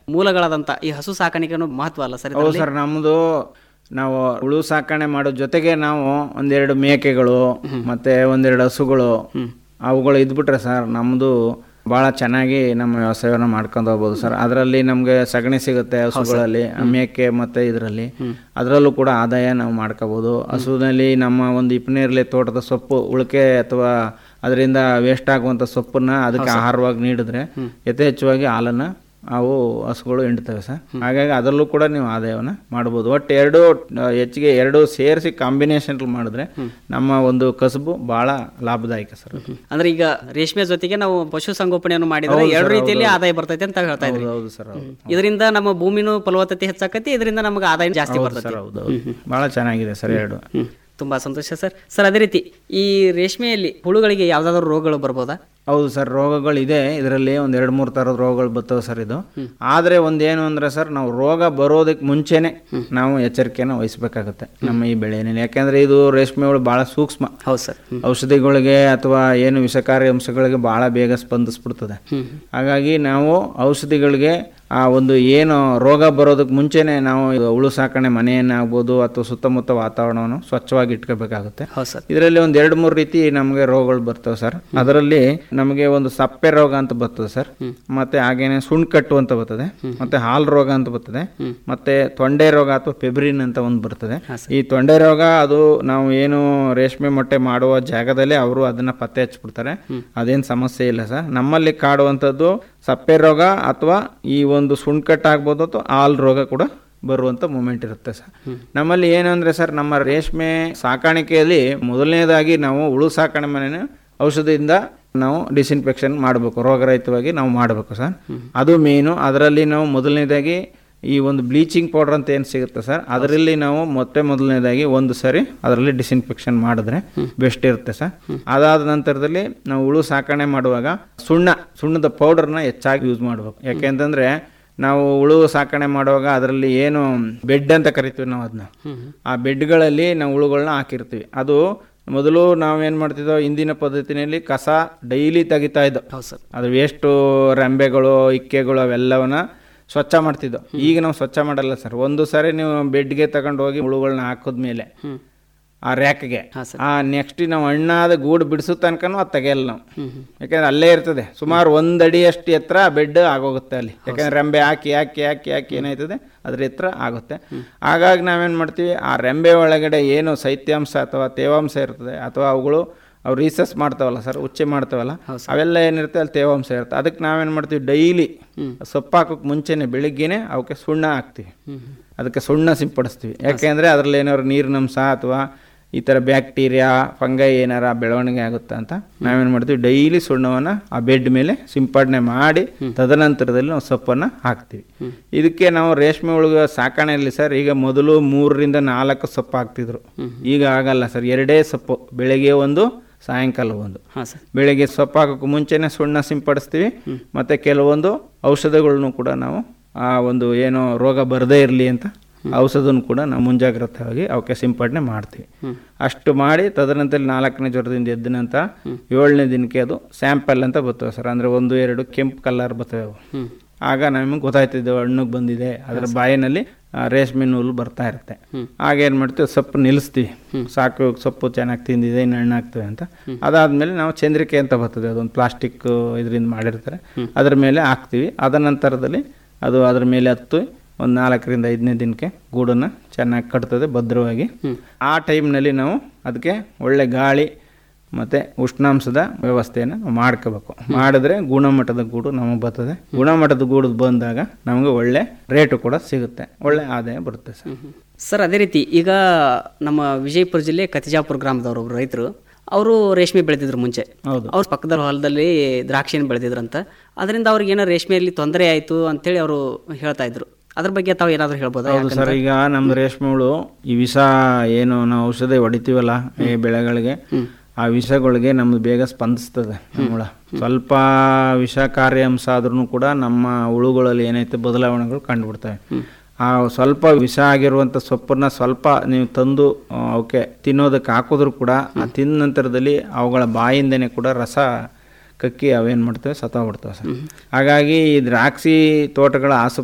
ಮೂಲಗಳಾದಂಥ ಈ ಹಸು ಸಾಕಾಣಿಕೆನೂ ಮಹತ್ವ ಅಲ್ಲ ಸರ್ ಹೌದು ಸರ್ ನಮ್ಮದು ನಾವು ಹುಳು ಸಾಕಣೆ ಮಾಡೋ ಜೊತೆಗೆ ನಾವು ಒಂದೆರಡು ಮೇಕೆಗಳು ಮತ್ತೆ ಒಂದೆರಡು ಹಸುಗಳು ಅವುಗಳು ಇದ್ಬಿಟ್ರೆ ಸರ್ ನಮ್ಮದು ಭಾಳ ಚೆನ್ನಾಗಿ ನಮ್ಮ ವ್ಯವಸಾಯವನ್ನು ಮಾಡ್ಕೊಂಡು ಹೋಗ್ಬೋದು ಸರ್ ಅದರಲ್ಲಿ ನಮಗೆ ಸಗಣಿ ಸಿಗುತ್ತೆ ಹಸುಗಳಲ್ಲಿ ಮೇಕೆ ಮತ್ತೆ ಇದರಲ್ಲಿ ಅದರಲ್ಲೂ ಕೂಡ ಆದಾಯ ನಾವು ಮಾಡ್ಕೋಬೋದು ಹಸುವಿನಲ್ಲಿ ನಮ್ಮ ಒಂದು ಇಪ್ಪನೇರ್ಲೆ ತೋಟದ ಸೊಪ್ಪು ಉಳಿಕೆ ಅಥವಾ ಅದರಿಂದ ವೇಸ್ಟ್ ಆಗುವಂಥ ಸೊಪ್ಪನ್ನ ಅದಕ್ಕೆ ಆಹಾರವಾಗಿ ನೀಡಿದ್ರೆ ಯಥೇಚ್ಛವಾಗಿ ಹಾಲನ್ನು ಅವು ಹಸುಗಳು ಹಿಂಡ್ತವೆ ಸರ್ ಹಾಗಾಗಿ ಅದರಲ್ಲೂ ಕೂಡ ನೀವು ಆದಾಯವನ್ನು ಮಾಡ್ಬೋದು ಒಟ್ಟು ಎರಡು ಆ, ಹೆಚ್ಚಿಗೆ ಎರಡು ಸೇರಿಸಿ ಕಾಂಬಿನೇಷನ್ ಮಾಡಿದ್ರೆ ನಮ್ಮ ಒಂದು ಕಸಬು ಭಾಳ ಲಾಭದಾಯಕ ಸರ್ ಅದು. ಅಂದ್ರೆ ಈಗ ರೇಷ್ಮೆ ಜೊತೆಗೆ ನಾವು ಪಶು ಸಂಗೋಪನೆಯನ್ನು ಮಾಡಿದ್ರೆ ಎರಡು ರೀತಿಯಲ್ಲಿ ಆದಾಯ ಬರ್ತೈತೆ ಅಂತ ಹೇಳ್ತಾ ಇದ್ರಿ ಹೌದು ಸರ್ ಹೌದು ಇದರಿಂದ ನಮ್ಮ ಭೂಮಿನೂ ಫಲವತ್ತತೆ ಹೆಚ್ಚಾಕತಿ ಇದರಿಂದ ನಮಗೆ ಆದಾಯ ಜಾಸ್ತಿ ಬರ್ತೈತೆ ಸರ್ ಹೌದು ಹೌದು ಭಾಳ ಚೆನ್ನಾಗಿದೆ ಸರ್ ಎರಡು ಹ್ಮ್. ತುಂಬಾ ಸಂತೋಷ ಸರ್ ಸರ್ ಅದೇ ರೀತಿ ಈ ರೇಷ್ಮೆಯಲ್ಲಿ ಹುಳುಗಳಿಗೆ ಯಾವ್ದಾದ್ರು ರೋಗಗಳು ಬರ್ಬೋದಾ ಹೌದು ಸರ್ ರೋಗಗಳಿದೆ ಇದರಲ್ಲಿ ಒಂದು ಎರಡು ಮೂರು ಥರದ ರೋಗಗಳು ಬರ್ತವೆ ಸರ್ ಇದು ಆದರೆ ಒಂದೇನು ಅಂದರೆ ಸರ್ ನಾವು ರೋಗ ಬರೋದಕ್ಕೆ ಮುಂಚೆನೆ ನಾವು ಎಚ್ಚರಿಕೆಯನ್ನು ವಹಿಸಬೇಕಾಗುತ್ತೆ ನಮ್ಮ ಈ ಬೆಳೆಯಲ್ಲಿ ಯಾಕೆಂದರೆ ಇದು ರೇಷ್ಮೆ ಹುಳು ಭಾಳ ಸೂಕ್ಷ್ಮ ಹೌದು ಸರ್ ಔಷಧಿಗಳಿಗೆ ಅಥವಾ ಏನು ವಿಷಕಾರಿ ಅಂಶಗಳಿಗೆ ಭಾಳ ಬೇಗ ಸ್ಪಂದಿಸ್ಬಿಡ್ತದೆ ಹಾಗಾಗಿ ನಾವು ಔಷಧಿಗಳಿಗೆ ಆ ಒಂದು ಏನು ರೋಗ ಬರೋದಕ್ಕೆ ಮುಂಚೆನೆ ನಾವು ಇದು ಹುಳು ಸಾಕಣೆ ಮನೆಯನ್ನಾಗ್ಬೋದು ಅಥವಾ ಸುತ್ತಮುತ್ತ ವಾತಾವರಣವನ್ನು ಸ್ವಚ್ಛವಾಗಿ ಇಟ್ಕೋಬೇಕಾಗುತ್ತೆ ಹೌದು ಸರ್ ಇದರಲ್ಲಿ ಒಂದು ಎರಡು ಮೂರು ರೀತಿ ನಮಗೆ ರೋಗಗಳು ಬರ್ತವೆ ಸರ್ ಅದರಲ್ಲಿ ನಮಗೆ ಒಂದು ಸಪ್ಪೆ ರೋಗ ಅಂತ ಬರ್ತದೆ ಸರ್ ಮತ್ತೆ ಹಾಗೇನೆ ಸುಣ್ ಕಟ್ಟು ಅಂತ ಬರ್ತದೆ ಮತ್ತೆ ಹಾಲ್ ರೋಗ ಅಂತ ಬರ್ತದೆ ಮತ್ತೆ ತೊಂಡೆ ರೋಗ ಅಥವಾ ಪೆಬ್ರಿನ್ ಅಂತ ಒಂದು ಬರ್ತದೆ ಈ ತೊಂಡೆ ರೋಗ ಅದು ನಾವು ಏನು ರೇಷ್ಮೆ ಮೊಟ್ಟೆ ಮಾಡುವ ಜಾಗದಲ್ಲೇ ಅವರು ಅದನ್ನ ಪತ್ತೆ ಹಚ್ಬಿಡ್ತಾರೆ ಅದೇನು ಸಮಸ್ಯೆ ಇಲ್ಲ ಸರ್ ನಮ್ಮಲ್ಲಿ ಕಾಡುವಂಥದ್ದು ಸಪ್ಪೆ ರೋಗ ಅಥವಾ ಈ ಒಂದು ಸುಣ್ಕಟ್ಟು ಆಗ್ಬೋದು ಅಥವಾ ಹಾಲ್ ರೋಗ ಕೂಡ ಬರುವಂಥ ಮೂಮೆಂಟ್ ಇರುತ್ತೆ ಸರ್ ನಮ್ಮಲ್ಲಿ ಏನಂದ್ರೆ ಸರ್ ನಮ್ಮ ರೇಷ್ಮೆ ಸಾಕಾಣಿಕೆಯಲ್ಲಿ ಮೊದಲನೇದಾಗಿ ನಾವು ಹುಳು ಸಾಕಣೆ ಮನೆನ ಔಷಧಿಯಿಂದ ನಾವು ಡಿಸ್ಇನ್ಫೆಕ್ಷನ್ ಮಾಡಬೇಕು ರೋಗರಹಿತವಾಗಿ ನಾವು ಮಾಡಬೇಕು ಸರ್ ಅದು ಮೇನು ಅದರಲ್ಲಿ ನಾವು ಮೊದಲನೇದಾಗಿ ಈ ಒಂದು ಬ್ಲೀಚಿಂಗ್ ಪೌಡರ್ ಅಂತ ಏನು ಸಿಗುತ್ತೆ ಸರ್ ಅದರಲ್ಲಿ ನಾವು ಮತ್ತೆ ಮೊದಲನೇದಾಗಿ ಒಂದು ಸರಿ ಅದರಲ್ಲಿ ಡಿಸ್ಇನ್ಫೆಕ್ಷನ್ ಮಾಡಿದ್ರೆ ಬೆಸ್ಟ್ ಇರುತ್ತೆ ಸರ್ ಅದಾದ ನಂತರದಲ್ಲಿ ನಾವು ಹುಳು ಸಾಕಣೆ ಮಾಡುವಾಗ ಸುಣ್ಣ ಸುಣ್ಣದ ಪೌಡರ್ನ ಹೆಚ್ಚಾಗಿ ಯೂಸ್ ಮಾಡಬೇಕು ಯಾಕೆಂತಂದ್ರೆ ನಾವು ಹುಳು ಸಾಕಣೆ ಮಾಡುವಾಗ ಅದರಲ್ಲಿ ಏನು ಬೆಡ್ ಅಂತ ಕರಿತೀವಿ ನಾವು ಅದನ್ನ ಆ ಬೆಡ್ಗಳಲ್ಲಿ ನಾವು ಹುಳುಗಳನ್ನ ಹಾಕಿರ್ತೀವಿ ಅದು ಮೊದಲು ನಾವೇನು ಮಾಡ್ತಿದ್ದೋ ಹಿಂದಿನ ಪದ್ಧತಿನಲ್ಲಿ ಕಸ ಡೈಲಿ ತೆಗಿತಾ ಇದ್ದೋ ಹೌದು ಸರ್ ಅದು ವೇಸ್ಟು ರೆಂಬೆಗಳು ಇಕ್ಕೆಗಳು ಅವೆಲ್ಲವನ್ನ ಸ್ವಚ್ಛ ಮಾಡ್ತಿದ್ದೋ ಈಗ ನಾವು ಸ್ವಚ್ಛ ಮಾಡಲ್ಲ ಸರ್ ಒಂದು ಸಾರಿ ನೀವು ಬೆಡ್ಗೆ ತಗೊಂಡು ಹೋಗಿ ಹುಳುಗಳನ್ನ ಹಾಕಿದ್ಮೇಲೆ ಆ ರ್ಯಾಕ್ಗೆ ಆ ನೆಕ್ಸ್ಟ್ ನಾವು ಹಣ್ಣಾದ ಗೂಡು ಬಿಡಿಸೋ ತನಕನೂ ಅದು ತೆಗೆಯಲ್ಲ ನಾವು ಯಾಕಂದ್ರೆ ಅಲ್ಲೇ ಇರ್ತದೆ ಸುಮಾರು ಒಂದು ಅಡಿಯಷ್ಟು ಎತ್ತರ ಬೆಡ್ ಆಗೋಗುತ್ತೆ ಅಲ್ಲಿ ಯಾಕಂದ್ರೆ ರೆಂಬೆ ಹಾಕಿ ಹಾಕಿ ಹಾಕಿ ಹಾಕಿ ಏನಾಯ್ತದೆ ಅದ್ರ ಎತ್ತರ ಆಗುತ್ತೆ ಹಾಗಾಗಿ ನಾವೇನು ಮಾಡ್ತೀವಿ ಆ ರೆಂಬೆ ಒಳಗಡೆ ಏನು ಶೈತ್ಯಾಂಶ ಅಥವಾ ತೇವಾಂಶ ಇರ್ತದೆ ಅಥವಾ ಅವುಗಳು ಅವು ರೀಸಸ್ ಮಾಡ್ತಾವಲ್ಲ ಸರ್ ಉಚ್ಚೆ ಮಾಡ್ತಾವಲ್ಲ ಅವೆಲ್ಲ ಏನಿರುತ್ತೆ ಅಲ್ಲಿ ತೇವಾಂಶ ಇರುತ್ತೆ ಅದಕ್ಕೆ ನಾವೇನು ಮಾಡ್ತೀವಿ ಡೈಲಿ ಸೊಪ್ಪು ಹಾಕೋಕೆ ಮುಂಚೆನೆ ಬೆಳಿಗ್ಗೆನೆ ಅವಕ್ಕೆ ಸುಣ್ಣ ಹಾಕ್ತೀವಿ ಅದಕ್ಕೆ ಸುಣ್ಣ ಸಿಂಪಡಿಸ್ತೀವಿ ಯಾಕೆಂದರೆ ಅದರಲ್ಲಿ ಏನಾದ್ರು ನೀರಿನಂಶ ಅಥವಾ ಈ ಥರ ಬ್ಯಾಕ್ಟೀರಿಯಾ ಫಂಗೈ ಏನಾರ ಬೆಳವಣಿಗೆ ಆಗುತ್ತಾ ಅಂತ ನಾವೇನು ಮಾಡ್ತೀವಿ ಡೈಲಿ ಸುಣ್ಣವನ್ನು ಆ ಬೆಡ್ ಮೇಲೆ ಸಿಂಪಡಣೆ ಮಾಡಿ ತದನಂತರದಲ್ಲಿ ನಾವು ಸೊಪ್ಪನ್ನು ಹಾಕ್ತೀವಿ ಇದಕ್ಕೆ ನಾವು ರೇಷ್ಮೆ ಹುಳುಗ ಸಾಕಣೆಯಲ್ಲಿ ಸರ್ ಈಗ ಮೊದಲು ಮೂರರಿಂದ ನಾಲ್ಕು ಸೊಪ್ಪು ಹಾಕ್ತಿದ್ರು ಈಗ ಆಗಲ್ಲ ಸರ್ ಎರಡೇ ಸೊಪ್ಪು ಬೆಳಗ್ಗೆ ಒಂದು ಸಾಯಂಕಾಲ ಒಂದು ಹಾಂ ಸರ್ ಬೆಳಗ್ಗೆ ಸೊಪ್ಪು ಹಾಕೋಕೆ ಮುಂಚೆನೆ ಸುಣ್ಣ ಸಿಂಪಡಿಸ್ತೀವಿ ಮತ್ತು ಕೆಲವೊಂದು ಔಷಧಗಳನ್ನು ಕೂಡ ನಾವು ಆ ಒಂದು ಏನು ರೋಗ ಬರದೇ ಇರಲಿ ಅಂತ ಔಷಧನ ಕೂಡ ನಾವು ಮುಂಜಾಗ್ರತವಾಗಿ ಅವಕ್ಕೆ ಸಿಂಪಡಣೆ ಮಾಡ್ತೀವಿ ಅಷ್ಟು ಮಾಡಿ ತದನಂತರ ನಾಲ್ಕನೇ ಜ್ವರದಿಂದ ಎದ್ದ ನಂತರ ಏಳನೇ ದಿನಕ್ಕೆ ಅದು ಸ್ಯಾಂಪಲ್ ಅಂತ ಬರ್ತವೆ ಸರ್ ಅಂದರೆ ಒಂದು ಎರಡು ಕೆಂಪು ಕಲರ್ ಬರ್ತವೆ ಅವು ಆಗ ನಮಗೆ ಗೊತ್ತಾಯ್ತಿದ್ದೆ ಹಣ್ಣುಗೆ ಬಂದಿದೆ ಅದರ ಬಾಯಿನಲ್ಲಿ ಆ, ರೇಷ್ಮೆ ನೂಲು ಬರ್ತಾ ಇರುತ್ತೆ ಆಗ ಏನು ಮಾಡ್ತೀವಿ ಸೊಪ್ಪು ನಿಲ್ಲಿಸ್ತೀವಿ ಸಾಕು ಸೊಪ್ಪು ಚೆನ್ನಾಗಿ ತಿಂದಿದೆ ಇನ್ನು ಹಣ್ಣು ಆಗ್ತವೆ ಅಂತ ಅದಾದಮೇಲೆ ನಾವು ಚಂದ್ರಿಕೆ ಅಂತ ಬರ್ತದೆ ಅದೊಂದು ಪ್ಲಾಸ್ಟಿಕ್ ಇದರಿಂದ ಮಾಡಿರ್ತಾರೆ ಅದ್ರ ಮೇಲೆ ಹಾಕ್ತೀವಿ ಅದ ನಂತರದಲ್ಲಿ ಅದು ಅದ್ರ ಮೇಲೆ ಹತ್ತು ಒಂದು ನಾಲ್ಕರಿಂದ ಐದನೇ ದಿನಕ್ಕೆ ಗೂಡನ್ನು ಚೆನ್ನಾಗಿ ಕಟ್ತದೆ ಭದ್ರವಾಗಿ ಆ ಟೈಮ್ನಲ್ಲಿ ನಾವು ಅದಕ್ಕೆ ಒಳ್ಳೆ ಗಾಳಿ ಮತ್ತು ಉಷ್ಣಾಂಶದ ವ್ಯವಸ್ಥೆಯನ್ನು ನಾವು ಮಾಡ್ಕೋಬೇಕು ಮಾಡಿದ್ರೆ ಗುಣಮಟ್ಟದ ಗೂಡು ನಮಗೆ ಬರ್ತದೆ ಗುಣಮಟ್ಟದ ಗೂಡು ಬಂದಾಗ ನಮಗೆ ಒಳ್ಳೆ ರೇಟು ಕೂಡ ಸಿಗುತ್ತೆ ಒಳ್ಳೆ ಆದಾಯ ಬರುತ್ತೆ ಸರ್ ಸರ್ ಅದೇ ರೀತಿ ಈಗ ನಮ್ಮ ವಿಜಯಪುರ ಜಿಲ್ಲೆ ಕತಿಜಾಪುರ ಗ್ರಾಮದವರು ಒಬ್ರು ರೈತರು ಅವರು ರೇಷ್ಮೆ ಬೆಳೆದಿದ್ರು ಮುಂಚೆ ಹೌದು. ಅವ್ರ ಪಕ್ಕದ ಹೊಲದಲ್ಲಿ ದ್ರಾಕ್ಷಿಯನ್ನು ಬೆಳೆದಿದ್ರಂತ ಅದರಿಂದ ಅವ್ರಿಗೆ ಏನೋ ರೇಷ್ಮೆಯಲ್ಲಿ ತೊಂದರೆ ಆಯಿತು ಅಂತೇಳಿ ಅವರು ಹೇಳ್ತಾ ಇದ್ರು ಅದ್ರ ಬಗ್ಗೆ ತಾವು ಏನಾದರೂ ಹೇಳ್ಬೋದಾ ಹೌದು ಸರ್ ಈಗ ನಮ್ದು ರೇಷ್ಮೆ ಹುಳು ಈ ವಿಷ ಏನು ನಾವು ಔಷಧಿ ಹೊಡಿತೀವಲ್ಲ ಈ ಬೆಳೆಗಳಿಗೆ ಆ ವಿಷಗಳಿಗೆ ನಮ್ದು ಬೇಗ ಸ್ಪಂದಿಸ್ತದೆ ನಮ್ಮ ಹುಳ ಸ್ವಲ್ಪ ವಿಷಕಾರಿ ಅಂಶ ಆದ್ರೂ ಕೂಡ ನಮ್ಮ ಹುಳುಗಳಲ್ಲಿ ಏನೈತೆ ಬದಲಾವಣೆಗಳು ಕಂಡುಬಿಡ್ತವೆ ಆ ಸ್ವಲ್ಪ ವಿಷ ಆಗಿರುವಂಥ ಸೊಪ್ಪನ್ನ ಸ್ವಲ್ಪ ನೀವು ತಂದು ಆ, ಅವಕ್ಕೆ ತಿನ್ನೋದಕ್ಕೆ ಹಾಕಿದ್ರು ಕೂಡ ಆ ತಿಂದ ನಂತರದಲ್ಲಿ ಅವುಗಳ ಬಾಯಿಂದನೇ ಕೂಡ ರಸ ಕಕ್ಕಿ ಅವೇನು ಮಾಡ್ತವೆ ಸತ್ತೋಗ್ಬಿಡ್ತವೆ ಸರ್ ಹಾಗಾಗಿ ಈ ದ್ರಾಕ್ಷಿ ತೋಟಗಳ ಆಸು